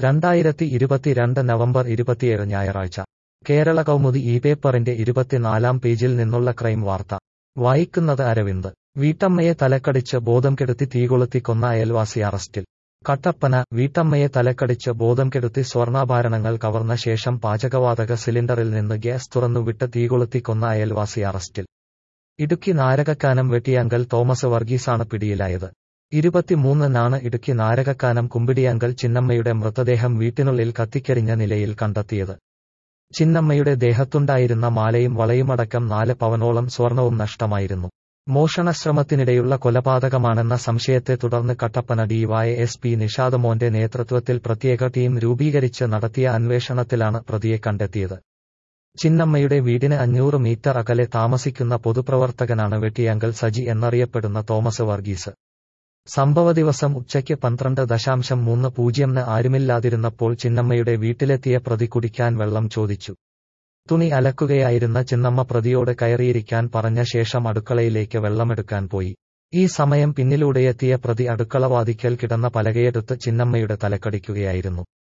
രണ്ടായിരത്തി ഇരുപത്തിരണ്ട് നവംബർ ഇരുപത്തിയേഴ് ഞായറാഴ്ച കേരള കൗമുദി ഈ പേപ്പറിന്റെ ഇരുപത്തിനാലാം പേജിൽ നിന്നുള്ള ക്രൈം വാർത്ത വായിക്കുന്നത് അരവിന്ദ് വീട്ടമ്മയെ തലക്കടിച്ച് ബോധം കെടുത്തി തീകൊളുത്തി കൊന്ന അയൽവാസി അറസ്റ്റിൽ കട്ടപ്പന വീട്ടമ്മയെ തലക്കടിച്ച് ബോധം കെടുത്തി സ്വർണ്ണാഭരണങ്ങൾ കവർന്ന ശേഷം പാചകവാതക സിലിണ്ടറിൽ നിന്ന് ഗ്യാസ് തുറന്നുവിട്ട് തീകൊളുത്തി കൊന്ന അയൽവാസി അറസ്റ്റിൽ ഇടുക്കി നാരകക്കാനം വെട്ടിയാങ്കൽ തോമസ് വർഗീസാണ് പിടിയിലായത് ഇരുപത്തിമൂന്നിനാണ് ഇടുക്കി നാരകക്കാനം കുമ്പിടിയാങ്കൽ ചിന്നമ്മയുടെ മൃതദേഹം വീട്ടിനുള്ളിൽ കത്തിക്കരിഞ്ഞ നിലയിൽ കണ്ടെത്തിയത് ചിന്നമ്മയുടെ ദേഹത്തുണ്ടായിരുന്ന മാലയും വളയുമടക്കം നാല് പവനോളം സ്വർണവും നഷ്ടമായിരുന്നു മോഷണശ്രമത്തിനിടെയുള്ള കൊലപാതകമാണെന്ന സംശയത്തെ തുടർന്ന് കട്ടപ്പന ഡിവൈഎസ്പി നിഷാദമോന്റെ നേതൃത്വത്തിൽ പ്രത്യേക ടീം രൂപീകരിച്ച് നടത്തിയ അന്വേഷണത്തിലാണ് പ്രതിയെ കണ്ടെത്തിയത് ചിന്നമ്മയുടെ വീടിന് അഞ്ഞൂറ് മീറ്റർ അകലെ താമസിക്കുന്ന പൊതുപ്രവർത്തകനാണ് വെട്ടിയാങ്കൽ സജി എന്നറിയപ്പെടുന്ന തോമസ് വർഗീസ് സംഭവ ദിവസം ഉച്ചയ്ക്ക് പന്ത്രണ്ട് ദശാംശം മൂന്ന് പൂജ്യംന് ആരുമില്ലാതിരുന്നപ്പോൾ ചിന്നമ്മയുടെ വീട്ടിലെത്തിയ പ്രതി കുടിക്കാൻ വെള്ളം ചോദിച്ചു തുണി അലക്കുകയായിരുന്ന ചിന്നമ്മ പ്രതിയോട് കയറിയിരിക്കാൻ പറഞ്ഞ ശേഷം അടുക്കളയിലേക്ക് വെള്ളമെടുക്കാൻ പോയി ഈ സമയം പിന്നിലൂടെയെത്തിയ പ്രതി അടുക്കളവാതിക്കൽ കിടന്ന പലകയെടുത്ത് ചിന്നമ്മയുടെ തലക്കടിക്കുകയായിരുന്നു